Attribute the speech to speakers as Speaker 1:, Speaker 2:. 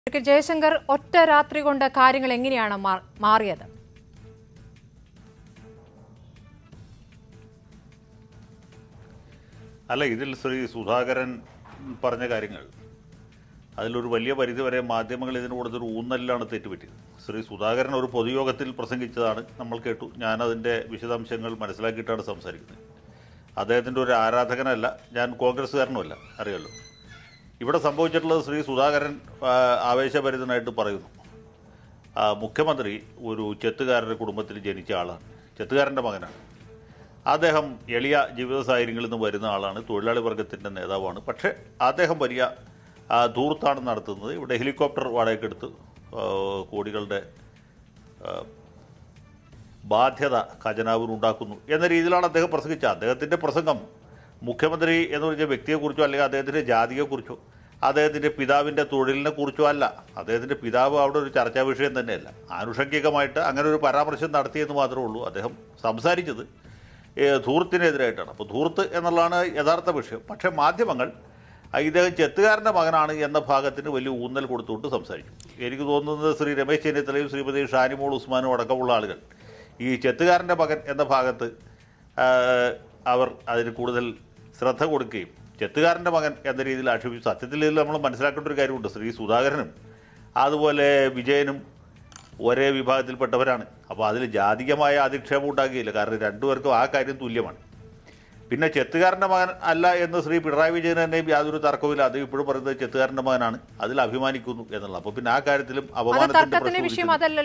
Speaker 1: Doctor Jaishankar ഒറ്റ രാത്രി കൊണ്ട് കാര്യങ്ങൾ എങ്ങനെയാണ് മാ- മാറിയത്
Speaker 2: അല്ല ഇതിൽ ശ്രീ സുധാകരൻ പറഞ്ഞ കാര്യങ്ങൾ അതിലൊരു വലിയ പരിധി വരെ മാധ്യമങ്ങൾ ഇതിന് കൊടുത്തൊരു ഊന്നലിലാണ് തെറ്റുപറ്റിയത് ശ്രീ സുധാകരൻ ഒരു പൊതുയോഗത്തിൽ പ്രസംഗിച്ചതാണ് നമ്മൾ കേട്ടു ഞാനതിൻ്റെ വിശദാംശങ്ങൾ മനസ്സിലാക്കിയിട്ടാണ് സംസാരിക്കുന്നത് അദ്ദേഹത്തിൻ്റെ ഒരു ആരാധകനല്ല ഞാൻ കോൺഗ്രസ്സുകാരനുമല്ല അറിയാലോ ഇവിടെ സംഭവിച്ചിട്ടുള്ളത് ശ്രീ സുധാകരൻ ആ, ആവേശഭരിതനായിട്ട് പറയുന്നു ആ, മുഖ്യമന്ത്രി ഒരു ചെത്തുകാരൻ്റെ കുടുംബത്തിൽ ജനിച്ച ആളാണ് ചെത്തുകാരൻ്റെ മകനാണ് അദ്ദേഹം എളിയ ജീവിത സാഹചര്യങ്ങളിൽ നിന്ന് വരുന്ന ആളാണ് തൊഴിലാളി വർഗത്തിൻ്റെ നേതാവാണ് പക്ഷേ അദ്ദേഹം വലിയ ആ, ധൂർത്താണ് നടത്തുന്നത് ഇവിടെ ഹെലികോപ്റ്റർ വാടകയ്ക്കെടുത്ത് ആ, കോടികളുടെ ആ, ബാധ്യത ഖജനാവിന് ഉണ്ടാക്കുന്നു എന്ന രീതിയിലാണ് അദ്ദേഹം പ്രസംഗിച്ചത് അദ്ദേഹത്തിൻ്റെ പ്രസംഗം മുഖ്യമന്ത്രി എന്ന് പറഞ്ഞ വ്യക്തിയെക്കുറിച്ചോ അല്ലെങ്കിൽ അദ്ദേഹത്തിൻ്റെ ജാതിയെക്കുറിച്ചോ അദ്ദേഹത്തിൻ്റെ പിതാവിൻ്റെ തൊഴിലിനെ കുറിച്ചോ അല്ല അദ്ദേഹത്തിൻ്റെ പിതാവ് അവിടെ ഒരു ചർച്ചാ വിഷയം തന്നെയല്ല ആനുഷംഗികമായിട്ട് അങ്ങനെ ഒരു പരാമർശം നടത്തിയെന്ന് മാത്രമേ ഉള്ളൂ അദ്ദേഹം സംസാരിച്ചത് ഏ, ധൂർത്തിനെതിരായിട്ടാണ് അപ്പോൾ ധൂർത്ത് എന്നുള്ളതാണ് യഥാർത്ഥ വിഷയം പക്ഷേ മാധ്യമങ്ങൾ ആ, ഇദ്ദേഹം ചെത്തുകാരൻ്റെ മകനാണ് എന്ന ഭാഗത്തിന് വലിയ ഊന്നൽ കൊടുത്തുകൊണ്ട് സംസാരിച്ചു എനിക്ക് തോന്നുന്നത് ശ്രീ രമേശ് ചെന്നിത്തലയും ശ്രീമതി ഷാനിമോൾ ഉസ്മാനും അടക്കമുള്ള ആളുകൾ ഈ ചെത്തുകാരൻ്റെ മകൻ എന്ന ഭാഗത്ത് ആ, അവർ അതിന് കൂടുതൽ ശ്രദ്ധ കൊടുക്കുകയും ചെത്തുകാരൻ്റെ മകൻ എന്ന രീതിയിൽ ആക്ഷേപിച്ചു സത്യത്തിൽ ഇതിൽ നമ്മൾ മനസ്സിലാക്കേണ്ട ഒരു കാര്യമുണ്ട് ശ്രീ സുധാകരനും അതുപോലെ വിജയനും ഒരേ വിഭാഗത്തിൽപ്പെട്ടവരാണ് അപ്പോൾ അതിൽ ജാതികമായ അധിക്ഷേപം ഉണ്ടാകുകയില്ല കാരണം രണ്ടുപേർക്കും ആ കാര്യം തുല്യമാണ് പിന്നെ ചെത്തുകാരൻ്റെ മകൻ അല്ല എന്ന് ശ്രീ പിണറായി വിജയൻ തന്നെയും യാതൊരു തർക്കവുമില്ല അത് ഇപ്പോഴും പറയുന്നത് ചെത്തുകാരൻ്റെ മകനാണ് അതിൽ അഭിമാനിക്കുന്നു എന്നുള്ളത് അപ്പോൾ പിന്നെ ആ കാര്യത്തിലും
Speaker 1: അത്
Speaker 2: അപമാനത്തിൻ്റെ
Speaker 1: തർക്കത്തിന്റെ
Speaker 2: പ്രശ്നം
Speaker 1: വിഷയം
Speaker 2: ഉദിക്കുന്നില്ല.
Speaker 1: അതല്ല